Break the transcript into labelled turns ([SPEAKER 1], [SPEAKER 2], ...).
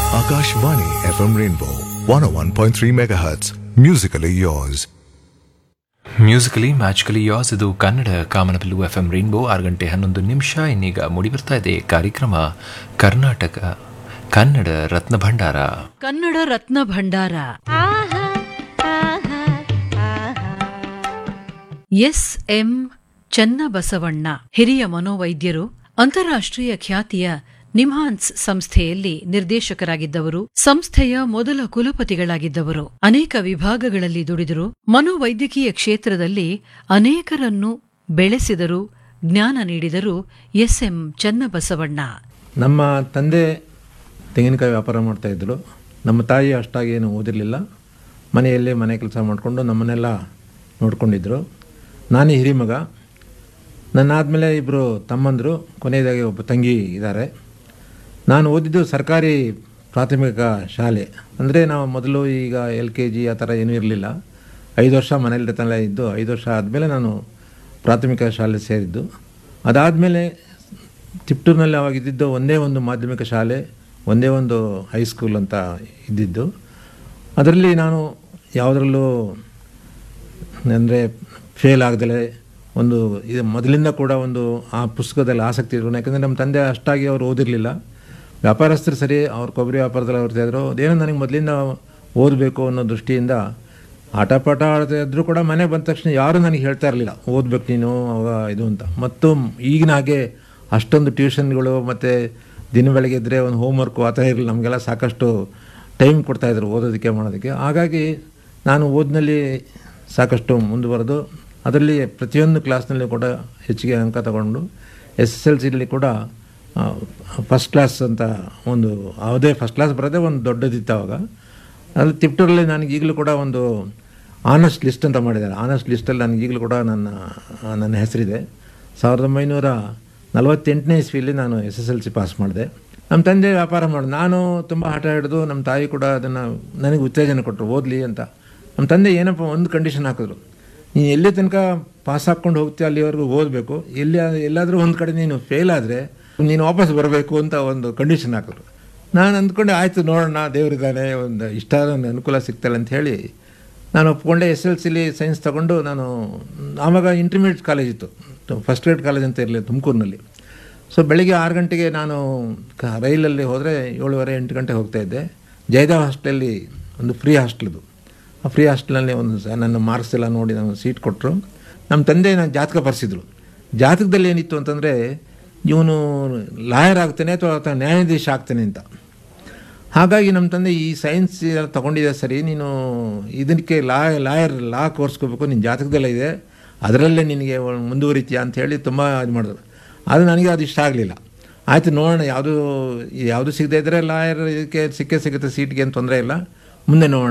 [SPEAKER 1] Akashvani FM Rainbow 101.3 MHz. Musically yours.
[SPEAKER 2] Musically magically yours ಇದು ಕನ್ನಡ ಕಾಮನಬಿಲ್ಲು F M rainbow ಆರು ಗಂಟೆ ಹನ್ನೊಂದು ನಿಮಿಷ ಇನ್ನೀಗ ಮೂಡಿಬರ್ತಾ ಇದೆ ಕಾರ್ಯಕ್ರಮ ಕರ್ನಾಟಕ ಕನ್ನಡ ರತ್ನ ಭಂಡಾರ
[SPEAKER 3] ಕನ್ನಡ ರತ್ನ ಭಂಡಾರ ಎಸ್ ಎಂ ಚನ್ನಬಸವಣ್ಣ ಹಿರಿಯ ಮನೋವೈದ್ಯರು ಅಂತಾರಾಷ್ಟ್ರೀಯ ಖ್ಯಾತಿಯ ನಿಮ್ಹಾನ್ಸ್ ಸಂಸ್ಥೆಯಲ್ಲಿ ನಿರ್ದೇಶಕರಾಗಿದ್ದವರು ಸಂಸ್ಥೆಯ ಮೊದಲ ಕುಲಪತಿಗಳಾಗಿದ್ದವರು ಅನೇಕ ವಿಭಾಗಗಳಲ್ಲಿ ದುಡಿದರು ಮನೋವೈದ್ಯಕೀಯ ಕ್ಷೇತ್ರದಲ್ಲಿ ಅನೇಕರನ್ನು ಬೆಳೆಸಿದರು ಜ್ಞಾನ ನೀಡಿದರು ಎಸ್ ಎಂ ಚನ್ನಬಸವಣ್ಣ
[SPEAKER 4] ನಮ್ಮ ತಂದೆ ತೆಂಗಿನಕಾಯಿ ವ್ಯಾಪಾರ ಮಾಡ್ತಾಯಿದ್ರು ನಮ್ಮ ತಾಯಿ ಅಷ್ಟಾಗಿ ಏನು ಓದಿರಲಿಲ್ಲ ಮನೆಯಲ್ಲೇ ಮನೆ ಕೆಲಸ ಮಾಡಿಕೊಂಡು ನಮ್ಮನ್ನೆಲ್ಲ ನೋಡ್ಕೊಂಡಿದ್ರು ನಾನೇ ಹಿರಿಮಗ ನನ್ನ ಆದಮೇಲೆ ಇಬ್ಬರು ತಮ್ಮಂದರು ಕೊನೆಯದಾಗಿ ಒಬ್ಬ ತಂಗಿ ಇದ್ದಾರೆ ನಾನು ಓದಿದ್ದು ಸರ್ಕಾರಿ ಪ್ರಾಥಮಿಕ ಶಾಲೆ ಅಂದರೆ ನಾವು ಮೊದಲು ಈಗ ಎಲ್ ಕೆ ಜಿ ಆ ಥರ ಏನೂ ಇರಲಿಲ್ಲ ಐದು ವರ್ಷ ಮನೇಲಿ ತಲೆ ಇದ್ದು ಐದು ವರ್ಷ ಆದಮೇಲೆ ನಾನು ಪ್ರಾಥಮಿಕ ಶಾಲೆ ಸೇರಿದ್ದು ಅದಾದಮೇಲೆ ತಿಪ್ಟೂರಿನಲ್ಲಿ ಅವಾಗ ಇದ್ದಿದ್ದು ಒಂದೇ ಒಂದು ಮಾಧ್ಯಮಿಕ ಶಾಲೆ ಒಂದೇ ಒಂದು ಹೈಸ್ಕೂಲ್ ಅಂತ ಇದ್ದಿದ್ದು ಅದರಲ್ಲಿ ನಾನು ಯಾವುದರಲ್ಲೂ ಅಂದರೆ ಫೇಲ್ ಆಗದಲೇ ಒಂದು ಇದು ಮೊದಲಿಂದ ಕೂಡ ಒಂದು ಆ ಪುಸ್ತಕದಲ್ಲಿ ಆಸಕ್ತಿ ಇದ್ರು ಯಾಕಂದರೆ ನಮ್ಮ ತಂದೆ ಅಷ್ಟಾಗಿ ಅವರು ಓದಿರಲಿಲ್ಲ ವ್ಯಾಪಾರಸ್ಥರು ಸರಿ ಅವ್ರ ಕೊಬ್ಬರಿ ವ್ಯಾಪಾರದಲ್ಲಿ ಅವ್ರು ಇದ್ರು ಅದೇನೋ ನನಗೆ ಮೊದಲಿಂದ ಓದಬೇಕು ಅನ್ನೋ ದೃಷ್ಟಿಯಿಂದ ಆಟ ಪಾಠ ಆಡ್ತಾ ಇದ್ದರೂ ಕೂಡ ಮನೆಗೆ ಬಂದ ತಕ್ಷಣ ಯಾರೂ ನನಗೆ ಹೇಳ್ತಾ ಇರಲಿಲ್ಲ ಓದ್ಬೇಕು ನೀನು ಅವಾಗ ಇದು ಅಂತ ಮತ್ತು ಈಗಿನ ಹಾಗೆ ಅಷ್ಟೊಂದು ಟ್ಯೂಷನ್ಗಳು ಮತ್ತು ದಿನ ಬೆಳಗ್ಗೆ ಇದ್ದರೆ ಒಂದು ಹೋಮ್ವರ್ಕು ಆ ಥರ ಇರಲಿಲ್ಲ ನಮಗೆಲ್ಲ ಸಾಕಷ್ಟು ಟೈಮ್ ಕೊಡ್ತಾಯಿದ್ರು ಓದೋದಕ್ಕೆ ಮಾಡೋದಕ್ಕೆ ಹಾಗಾಗಿ ನಾನು ಓದಿನಲ್ಲಿ ಸಾಕಷ್ಟು ಮುಂದುವರೆದು ಅದರಲ್ಲಿ ಪ್ರತಿಯೊಂದು ಕ್ಲಾಸ್ನಲ್ಲಿ ಕೂಡ ಹೆಚ್ಚಿಗೆ ಅಂಕ ತಗೊಂಡು ಎಸ್ ಎಸ್ ಎಲ್ ಸಿಲಿ ಕೂಡ ಫಸ್ಟ್ ಕ್ಲಾಸ್ ಅಂತ ಒಂದು ಯಾವುದೇ ಫಸ್ಟ್ ಕ್ಲಾಸ್ ಬರೋದೇ ಒಂದು ದೊಡ್ಡದಿತ್ತು ಅವಾಗ ಅಲ್ಲಿ ತಿಪ್ಟೂರಲ್ಲಿ ನನಗೆ ಈಗಲೂ ಕೂಡ ಒಂದು ಆನೆಸ್ಟ್ ಲಿಸ್ಟ್ ಅಂತ ಮಾಡಿದ್ದಾರೆ ಆನೆಸ್ಟ್ ಲಿಸ್ಟಲ್ಲಿ ನನಗೆ ಈಗಲೂ ಕೂಡ ನನ್ನ ನನ್ನ ಹೆಸರಿದೆ ಸಾವಿರದ ಒಂಬೈನೂರ ನಲವತ್ತೆಂಟನೇ ಇಸ್ವಿಯಲ್ಲಿ ನಾನು S S L C pass ಮಾಡಿದೆ ನಮ್ಮ ತಂದೆ ವ್ಯಾಪಾರ ಮಾಡಿ ನಾನು ತುಂಬ ಹಠ ಹಿಡಿದು ನಮ್ಮ ತಾಯಿ ಕೂಡ ಅದನ್ನು ನನಗೆ ಉತ್ತೇಜನ ಕೊಟ್ಟರು ಓದಲಿ ಅಂತ ನಮ್ಮ ತಂದೆ ಏನಪ್ಪ ಒಂದು ಕಂಡೀಷನ್ ಹಾಕಿದ್ರು ನೀನು ಎಲ್ಲಿ ತನಕ ಪಾಸ್ ಹಾಕ್ಕೊಂಡು ಹೋಗ್ತೀಯ ಅಲ್ಲಿವರೆಗೂ ಓದಬೇಕು ಎಲ್ಲಿ ಎಲ್ಲಾದರೂ ಒಂದು ಕಡೆ ನೀನು ಫೇಲ್ ಆದರೆ ನೀನು ವಾಪಸ್ ಬರಬೇಕು ಅಂತ ಒಂದು ಕಂಡೀಷನ್ ಹಾಕಿದ್ರು ನಾನು ಅಂದ್ಕೊಂಡೆ ಆಯಿತು ನೋಡೋಣ ದೇವರಿದ್ದಾನೆ ಒಂದು ಇಷ್ಟ ಅನುಕೂಲ ಸಿಗ್ತಲ್ಲ ಅಂತ ಹೇಳಿ ನಾನು ಒಪ್ಕೊಂಡೆ ಎಸ್ ಎಲ್ ಸಿಲಿ ಸೈನ್ಸ್ ತಗೊಂಡು ನಾನು ಆವಾಗ ಇಂಟರ್ಮೀಡಿಯೇಟ್ ಕಾಲೇಜ್ ಇತ್ತು ಫಸ್ಟ್ ಗ್ರೇಡ್ ಕಾಲೇಜ್ ಅಂತ ಇರಲಿಲ್ಲ ತುಮಕೂರಿನಲ್ಲಿ ಸೊ ಬೆಳಿಗ್ಗೆ ಆರು ಗಂಟೆಗೆ ನಾನು ಕ ರೈಲಲ್ಲಿ ಹೋದರೆ ಏಳುವರೆ ಎಂಟು ಗಂಟೆಗೆ ಹೋಗ್ತಾಯಿದ್ದೆ ಜಯದೇವ್ ಹಾಸ್ಟೆಲಲ್ಲಿ ಒಂದು ಫ್ರೀ ಹಾಸ್ಟೆಲ್ದು ಆ ಫ್ರೀ ಹಾಸ್ಟೆಲಲ್ಲಿ ಒಂದು ಸ- ನನ್ನ ಮಾರ್ಕ್ಸ್ ಎಲ್ಲ ನೋಡಿ ನಾನು ಸೀಟ್ ಕೊಟ್ಟರು ನಮ್ಮ ತಂದೆ ನಾನು ಜಾತಕ ಬರೆಸಿದ್ರು ಜಾತಕದಲ್ಲಿ ಏನಿತ್ತು ಅಂತಂದರೆ ಇವನು ಲಾಯರ್ ಆಗ್ತಾನೆ ಅಥವಾ ಅಥವಾ ನ್ಯಾಯಾಧೀಶ ಆಗ್ತಾನೆ ಅಂತ ಹಾಗಾಗಿ ನಮ್ಮ ತಂದೆ ಈ ಸೈನ್ಸ್ ಎಲ್ಲ ತೊಗೊಂಡಿದ್ದೆ ಸರಿ ನೀನು ಇದಕ್ಕೆ ಲಾ ಲಾಯರ್ ಲಾ ಕೋರ್ಸ್ಕೋಬೇಕು ನಿನ್ನ ಜಾತಕದಲ್ಲೇ ಇದೆ ಅದರಲ್ಲೇ ನಿನಗೆ ಮುಂದುವರಿತೀಯ ಅಂತ ಹೇಳಿ ತುಂಬ ಇದು ಮಾಡಿದ್ರು ಆದರೆ ನನಗೆ ಅದು ಇಷ್ಟ ಆಗಲಿಲ್ಲ ಆಯಿತು ನೋಡೋಣ ಯಾವುದು ಯಾವುದು ಸಿಗದೇ ಇದ್ದರೆ ಲಾಯರ್ ಇದಕ್ಕೆ ಸಿಕ್ಕೇ ಸಿಗುತ್ತೆ ಸೀಟ್ಗೆ ಏನು ತೊಂದರೆ ಇಲ್ಲ ಮುಂದೆ ನೋಡೋಣ